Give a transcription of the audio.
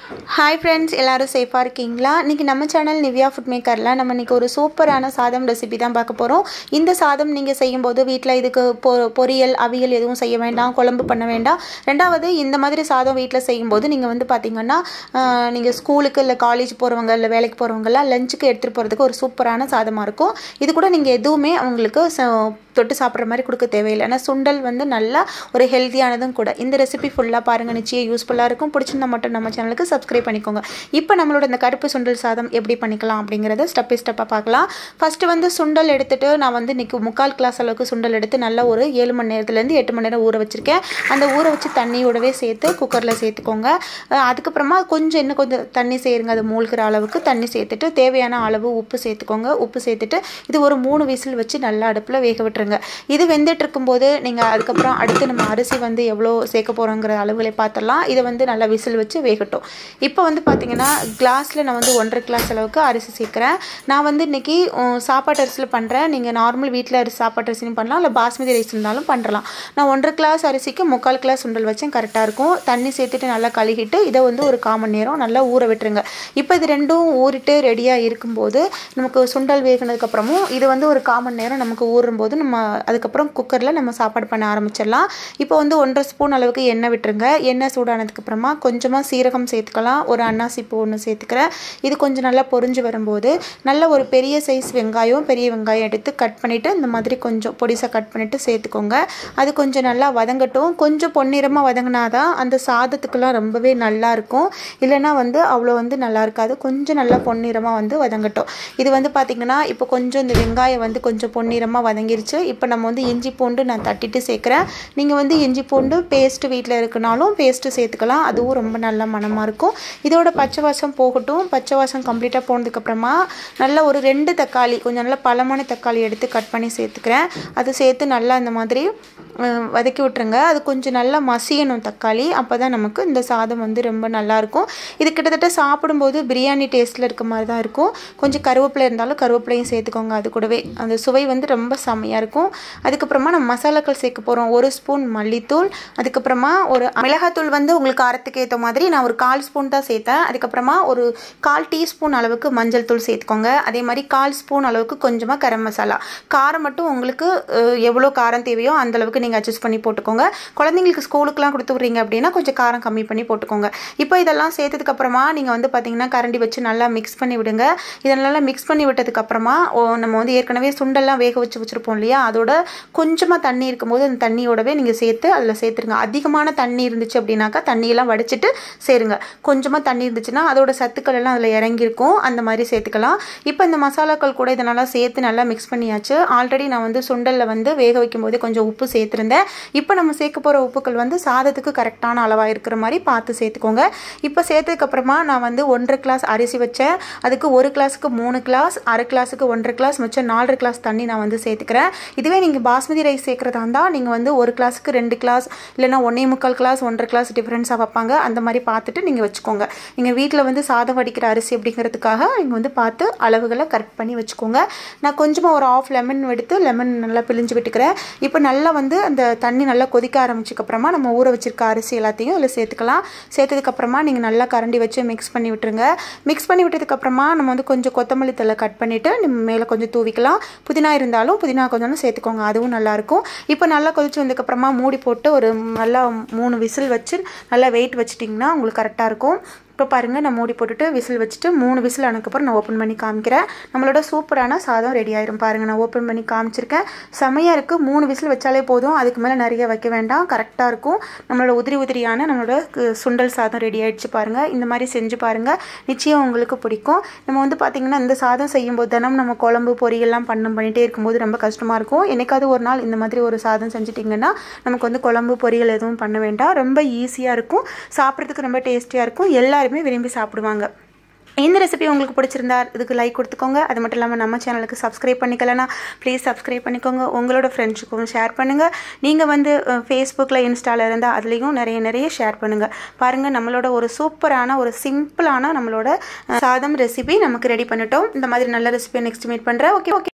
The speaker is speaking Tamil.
ஹாய் ஃப்ரெண்ட்ஸ் எல்லாரும் சேஃபாக இருக்கீங்களா இன்றைக்கி நம்ம சேனல் நிவ்யா ஃபுட் மேக்கரில் நம்ம இன்றைக்கி ஒரு சூப்பரான சாதம் ரெசிபி தான் பார்க்க போகிறோம் இந்த சாதம் நீங்கள் செய்யும்போது வீட்டில் இதுக்கு பொ பொரியல் அவியல் எதுவும் செய்ய வேண்டாம் குழம்பு பண்ண வேண்டாம் ரெண்டாவது இந்த மாதிரி சாதம் வீட்டில் செய்யும்போது நீங்கள் வந்து பார்த்தீங்கன்னா நீங்கள் ஸ்கூலுக்கு இல்லை காலேஜ் போகிறவங்க இல்லை வேலைக்கு போகிறவங்கலாம் லஞ்சுக்கு எடுத்துகிட்டு போகிறதுக்கு ஒரு சூப்பரான சாதமாக இருக்கும் இது கூட நீங்கள் எதுவுமே அவங்களுக்கு ச- தொட்டு சாப்பிட்ற மாதிரி கொடுக்க தேவையில்லை ஏன்னா சுண்டல் வந்து நல்லா ஒரு ஹெல்த்தியானதும் கூட இந்த ரெசிபி ஃபுல்லாக பாருங்கள் நிச்சயம் யூஸ்ஃபுல்லாக இருக்கும் பிடிச்சிருந்தா மட்டும் நம்ம சேனலுக்கு சப்ஸ்கிரைப் பண்ணிக்கோங்க இப்போ நம்மளோட இந்த கருப்பு சுண்டல் சாதம் எப்படி பண்ணிக்கலாம் அப்படிங்கிறத ஸ்டெப் பை ஸ்டெப்பாக பார்க்கலாம் ஃபஸ்ட்டு வந்து சுண்டல் எடுத்துட்டு நான் வந்து இன்னைக்கு முக்கால் கிளாஸ் அளவுக்கு சுண்டல் எடுத்து நல்லா ஒரு ஏழு மணி நேரத்துலேருந்து எட்டு மணி நேரம் ஊற வச்சுருக்கேன் அந்த ஊற வச்சு தண்ணியோடவே சேர்த்து குக்கரில் சேர்த்துக்கோங்க அஹ் அதுக்கப்புறமா கொஞ்சம் இன்னும் கொஞ்சம் தண்ணி சேருங்க அது மூழ்கிற அளவுக்கு தண்ணி சேர்த்துட்டு தேவையான அளவு உப்பு சேர்த்துக்கோங்க உப்பு சேர்த்துட்டு இது ஒரு மூணு விசில் வச்சு நல்லா அடுப்பில் வேக விட்டுருங்க இது வெந்துட்டு இருக்கும்போது நீங்கள் அதுக்கப்புறம் அடுத்து நம்ம அரிசி வந்து எவ்வளோ சேர்க்க போகிறோங்கிற அளவுகளை பார்த்துடலாம் இதை வந்து நல்லா விசில் வச்சு வேகட்டும் இப்போ வந்து பார்த்தீங்கன்னா கிளாஸில் நான் வந்து ஒன்றரை கிளாஸ் அளவுக்கு அரிசி சேர்க்குறேன் நான் வந்து இன்னைக்கு உம், சாப்பாட்டு அரிசியில் பண்ணுறேன் நீங்கள் நார்மல் வீட்டில் அரிசி சாப்பாட்டு அரிசியும் பண்ணலாம் இல்லை பாஸ்மதி ரைஸ் இருந்தாலும் பண்ணலாம் நான் ஒன்றரை கிளாஸ் அரிசிக்கு முக்கால் கிளாஸ் சுண்டல் வச்சேன் கரெக்டாக இருக்கும் தண்ணி சேர்த்துட்டு நல்லா கழுகிட்டு இதை வந்து ஒரு கால் மணி நேரம் நல்லா ஊற விட்டுருங்க இப்போ இது ரெண்டும் ஊறிட்டு ரெடியாக இருக்கும்போது நமக்கு சுண்டல் வேகினதுக்கப்புறமும் இது வந்து ஒரு கால் மணி நேரம் நமக்கு ஊறும்போது நம்ம அதுக்கப்புறம் குக்கரில் நம்ம சாப்பாடு பண்ண ஆரம்பிச்சிடலாம் இப்போ வந்து ஒன்றரை ஸ்பூன் அளவுக்கு எண்ணெய் விட்டுருங்க எண்ணெய் சூடானதுக்கப்புறமா கொஞ்சமாக சீரகம் சேர்த்துக்கலாம் ஒரு அன்னாசி பூ ஒன்று சேர்த்துக்கிறேன் இது கொஞ்சம் நல்லா பொரிஞ்சு வரும்போது நல்ல ஒரு பெரிய சைஸ் வெங்காயம் பெரிய வெங்காயம் எடுத்து கட் பண்ணிவிட்டு இந்த மாதிரி கொஞ்சம் பொடிசாக கட் பண்ணிவிட்டு சேர்த்துக்கோங்க அது கொஞ்சம் நல்லா வதங்கட்டும் கொஞ்சம் பொன்னிறமாக வதங்கினாதான் அந்த சாதத்துக்கெல்லாம் ரொம்பவே நல்லா இருக்கும் இல்லைன்னா வந்து அவ்வளோ வந்து நல்லா இருக்காது கொஞ்சம் நல்லா பொன்னிறமாக வந்து வதங்கட்டும் இது வந்து பார்த்திங்கன்னா இப்போ கொஞ்சம் இந்த வெங்காயம் வந்து கொஞ்சம் பொன்னிறமாக வதங்கிருச்சு இப்போ நம்ம வந்து இஞ்சி பூண்டு நான் தட்டிட்டு சேர்க்குறேன் நீங்கள் வந்து இஞ்சி பூண்டு பேஸ்ட்டு வீட்டில் இருக்குனாலும் பேஸ்ட்டு சேர்த்துக்கலாம் அதுவும் ரொம்ப நல்ல மணமாக இருக்கும் இதோட பச்சை வாசம் போகட்டும் பச்சை வாசம் கம்ப்ளீட்டாக போனதுக்கப்புறமா நல்ல ஒரு ரெண்டு தக்காளி கொஞ்சம் நல்ல பழமான தக்காளி எடுத்து கட் பண்ணி சேர்த்துக்கிறேன் அது சேர்த்து நல்லா இந்த மாதிரி அஹ், வதக்கி விட்டுருங்க அது கொஞ்சம் நல்லா மசியணும் தக்காளி அப்போ தான் நமக்கு இந்த சாதம் வந்து ரொம்ப நல்லாயிருக்கும் இது கிட்டத்தட்ட சாப்பிடும்போது பிரியாணி டேஸ்ட்டில் இருக்க மாதிரி தான் இருக்கும் கொஞ்சம் கருவேப்பிலை இருந்தாலும் கருவேப்பிலையும் சேர்த்துக்கோங்க அது கூடவே அந்த சுவை வந்து ரொம்ப செம்மையாக இருக்கும் அதுக்கப்புறமா நம்ம மசாலாக்கள் சேர்க்க போகிறோம் ஒரு ஸ்பூன் மல்லித்தூள் அதுக்கப்புறமா ஒரு மிளகாத்தூள் வந்து உங்களுக்கு காரத்துக்கு ஏற்ற மாதிரி நான் ஒரு கால் ஸ்பூன் தான் சேர்த்தேன் அதுக்கப்புறமா ஒரு கால் டீஸ்பூன் அளவுக்கு மஞ்சள் தூள் சேர்த்துக்கோங்க அதே மாதிரி கால் ஸ்பூன் அளவுக்கு கொஞ்சமாக கரம் மசாலா காரம் மட்டும் உங்களுக்கு அஹ், எவ்வளோ காரம் தேவையோ அந்த அளவுக்கு நீங்கள் அட்ஜஸ்ட் பண்ணி போட்டுக்கோங்க குழந்தைங்களுக்கு ஸ்கூலுக்குலாம் கொடுத்து விட்றீங்க அப்படின்னா கொஞ்சம் காரம் கம்மி பண்ணி போட்டுக்கோங்க இப்போ இதெல்லாம் சேர்த்ததுக்கு அப்புறமா நீங்கள் வந்து பார்த்தீங்கன்னா கரண்டி வச்சு நல்லா மிக்ஸ் பண்ணி விடுங்க இதை நல்லா மிக்ஸ் பண்ணி விட்டதுக்கு அப்புறமா ஓ, நம்ம வந்து ஏற்கனவே சுண்டெல்லாம் வேக வச்சு வச்சுருப்போம் இல்லையா அதோட கொஞ்சமாக தண்ணி இருக்கும்போது அந்த தண்ணியோடவே நீங்கள் சேர்த்து அதில் சேர்த்துருங்க அதிகமான தண்ணி இருந்துச்சு அப்படின்னாக்கா தண்ணியெல்லாம் வடிச்சிட்டு சேருங்க கொஞ்சமாக தண்ணி இருந்துச்சுன்னா அதோட சத்துக்கள் எல்லாம் அதில் இறங்கியிருக்கும் அந்த மாதிரி சேர்த்துக்கலாம் இப்போ இந்த மசாலாக்கள் கூட இதை நல்லா சேர்த்து நல்லா மிக்ஸ் பண்ணியாச்சு ஆல்ரெடி நான் வந்து சுண்டலில் வந்து வேக வைக்கும் போதே கொஞ்சம் உப்பு சேர்த்துருந்தேன் இப்போ நம்ம சேர்க்க போகிற உப்புக்கள் வந்து சாதத்துக்கு கரெக்டான அளவாக இருக்கிற மாதிரி பார்த்து சேர்த்துக்கோங்க இப்போ சேர்த்ததுக்கப்புறமா நான் வந்து ஒன்றரை கிளாஸ் அரிசி வச்சேன் அதுக்கு ஒரு கிளாஸுக்கு மூணு கிளாஸ் அரை கிளாஸுக்கு ஒன்றரை கிளாஸ் மிச்சம் நாலரை கிளாஸ் தண்ணி நான் வந்து சேர்த்துக்கிறேன் இதுவே நீங்கள் பாஸ்மதி ரைஸ் சேர்க்குறதா இருந்தால் நீங்கள் வந்து ஒரு கிளாஸுக்கு ரெண்டு கிளாஸ் இல்லைன்னா ஒன்றே முக்கால் கிளாஸ் ஒன்றரை கிளாஸ் டிஃப்ரென்ஸாக வைப்பாங்க அந்த மாதிரி பார்த்துட்டு நீங்கள் வச்சுக்கோங்க நீங்கள் வீட்டில் வந்து சாதம் வடிக்கிற அரிசி அப்படிங்கிறதுக்காக நீங்கள் வந்து பார்த்து அளவுகளை கரெக்ட் பண்ணி வச்சுக்கோங்க நான் கொஞ்சமாக ஒரு ஆஃப் லெமன் எடுத்து லெமன் நல்லா பிழிஞ்சு விட்டுக்கிறேன் இப்போ நல்லா வந்து அந்த தண்ணி நல்லா கொதிக்க ஆரம்பிச்சதுக்கப்புறமா நம்ம ஊற வச்சிருக்க அரிசி எல்லாத்தையும் இதில் சேர்த்துக்கலாம் சேர்த்ததுக்கப்புறமா நீங்கள் நல்லா கரண்டி வச்சு மிக்ஸ் பண்ணி விட்டுருங்க மிக்ஸ் பண்ணி விட்டதுக்கப்புறமா நம்ம வந்து கொஞ்சம் கொத்தமல்லி தழை கட் பண்ணிவிட்டு நம்ம மேலே கொஞ்சம் தூவிக்கலாம் புதினா இருந்தாலும் புதினா கொஞ்சம் சேர்த்துக்கோங்க அதுவும் நல்லாயிருக்கும் இப்போ நல்லா கொதிச்சு வந்ததுக்கப்புறமா மூடி போட்டு ஒரு நல்லா மூணு விசில் வச்சு நல்லா வெயிட் வச்சிட்டிங்கன்னா உங்களுக்கு கரெக்டாக இருக்கும் இப்போ பாருங்கள் நான் மூடி போட்டுட்டு விசில் வச்சுட்டு மூணு விசில் ஆனதுக்கப்புறம் நான் ஓப்பன் பண்ணி காமிக்கிறேன் நம்மளோட சூப்பரான சாதம் ரெடி ஆயிரும் பாருங்கள் நான் ஓப்பன் பண்ணி காமிச்சிருக்கேன் செமையாக இருக்குது மூணு விசில் வச்சாலே போதும் அதுக்கு மேலே நிறைய வைக்க வேண்டாம் கரெக்டாக இருக்கும் நம்மளோட உதிரி உதிரியான நம்மளோட கு- சுண்டல் சாதம் ரெடி ஆயிடுச்சு பாருங்கள் இந்த மாதிரி செஞ்சு பாருங்கள் நிச்சயம் உங்களுக்கு பிடிக்கும் நம்ம வந்து பார்த்திங்கன்னா இந்த சாதம் செய்யும்போது தினம் நம்ம குழம்பு பொரியெல்லாம் பண்ணும் பண்ணிகிட்டே இருக்கும்போது ரொம்ப கஷ்டமாக இருக்கும் என்னைக்காவது ஒரு நாள் இந்த மாதிரி ஒரு சாதம் செஞ்சிட்டிங்கன்னா நமக்கு வந்து குழம்பு பொரியல் எதுவும் பண்ண வேண்டாம் ரொம்ப ஈஸியாக இருக்கும் சாப்பிட்றதுக்கு ரொம்ப டேஸ்டியாக இருக்கும் எல்லாருமே விரும்பி சாப்பிடுவாங்க இந்த ரெசிபி உங்களுக்கு பிடிச்சிருந்தா இதுக்கு லைக் கொடுத்துக்கோங்க அது மட்டும் இல்லாமல் நம்ம சேனலுக்கு சப்ஸ்கிரைப் பண்ணிக்கலனா ப்ளீஸ் சப்ஸ்கிரைப் பண்ணிக்கோங்க உங்களோட ஃப்ரெண்ட்ஸுக்கும் ஷேர் பண்ணுங்கள் நீங்கள் வந்து ஃபேஸ்புக்கில் இன்ஸ்டாவில் இருந்தால் அதுலேயும் நிறைய நிறைய ஷேர் பண்ணுங்கள் பாருங்கள் நம்மளோட ஒரு சூப்பரான ஒரு சிம்பிளான நம்மளோட அஹ், சாதம் ரெசிபி நமக்கு ரெடி பண்ணிட்டோம் இந்த மாதிரி நல்ல ரெசிபியை நெக்ஸ்ட் மீட் பண்ணுறேன் ஓகே ஓகே